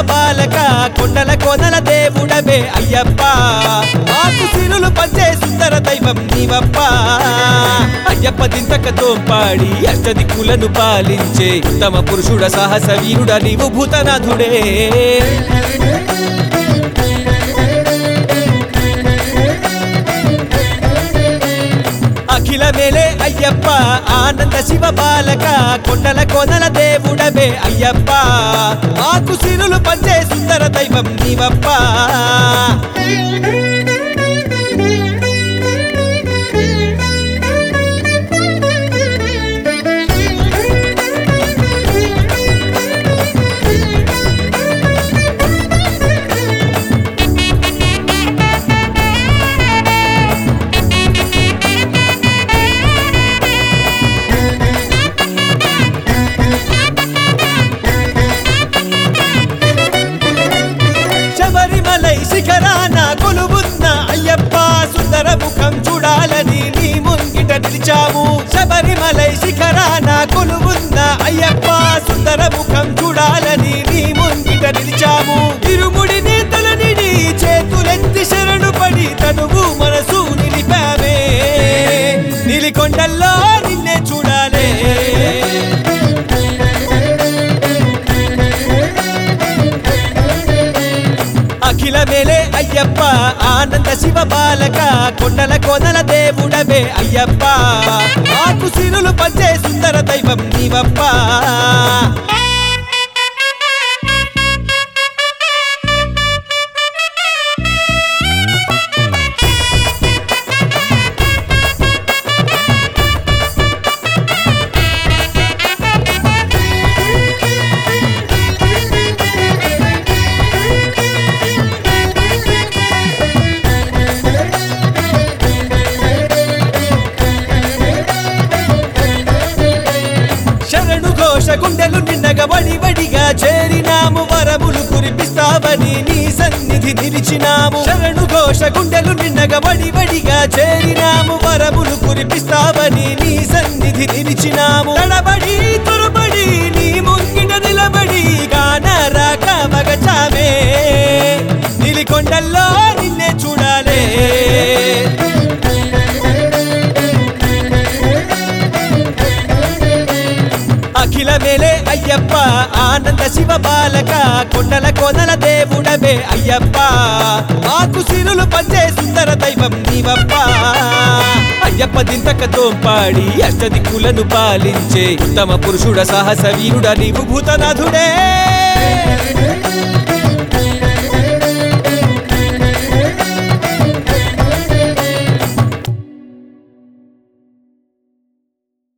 బాలక కొండల కోనల దేవుడవే అయ్యప్ప మాకు సిరులు పంచే సుందర దైవం నీవప్ప అయ్యప్ప దింతకతో పాడి అష్టదిక్కులను పాలించే తమ పురుషుడ సాహస వీరుడ నీవు భూతనాథుడే అఖిల మేలే అయ్యప్ప ఆనంద శివ బాలక కొండల కోనల దేవుడవే అయ్యప్ప మాకు సిరులు పంచే సుందర దైవం నీవప్ప శబరిమలై శిఖరాన కొలువున్న అయ్యప్ప సుందర ముఖం చూడాలని నీ ముంగిట నిలిచాము శబరిమలై శిఖరాన కొలువున్న అయ్యప్ప సుందర ముఖం చూడాలని నీ ముంగిట నిలిచాము ఇరుముడిని తలనిడి చేతులెత్తి శరణు పడి తనువు మనసు నిలిపామే నిలికొండల్లో నిన్నే చూడాలే అఖిల మేలే అయ్యప్ప ఆనంద శివ బాలక కొండల కోనల దేవుడవే అయ్యప్ప మాకు సిరులు పంచే సుందర దైవం నీవప్ప శరణు ఘోష గుండెలు నిన్నగ వడి వడిగా చేరినాము వరములు కురిపిస్తావని నీ సన్నిధి నిలిచినాము శరణు ఘోష గుండెలు నిన్నగ వడి వడిగా చేరినాము వరములు కురిపిస్తావని నీ సన్నిధి నిలిచినాము తడబడి తురబడి నీ ముంగిట నిలబడి కానరాక మగచామే నిలికొండల్లో నిన్నే చూడాలే అఖిల మేలే అయ్యప్ప ఆనంద శివ బాలక కొండల కోనల దేవుడవే అయ్యప్ప మాకు సిరులు పంచే సుందర దైవం నీవప్ప అయ్యప్ప దింతకతో పాడి అష్టదిక్కులను పాలించే తమ పురుషుడ సాహస వీరుడ నీవు భూతనాథుడే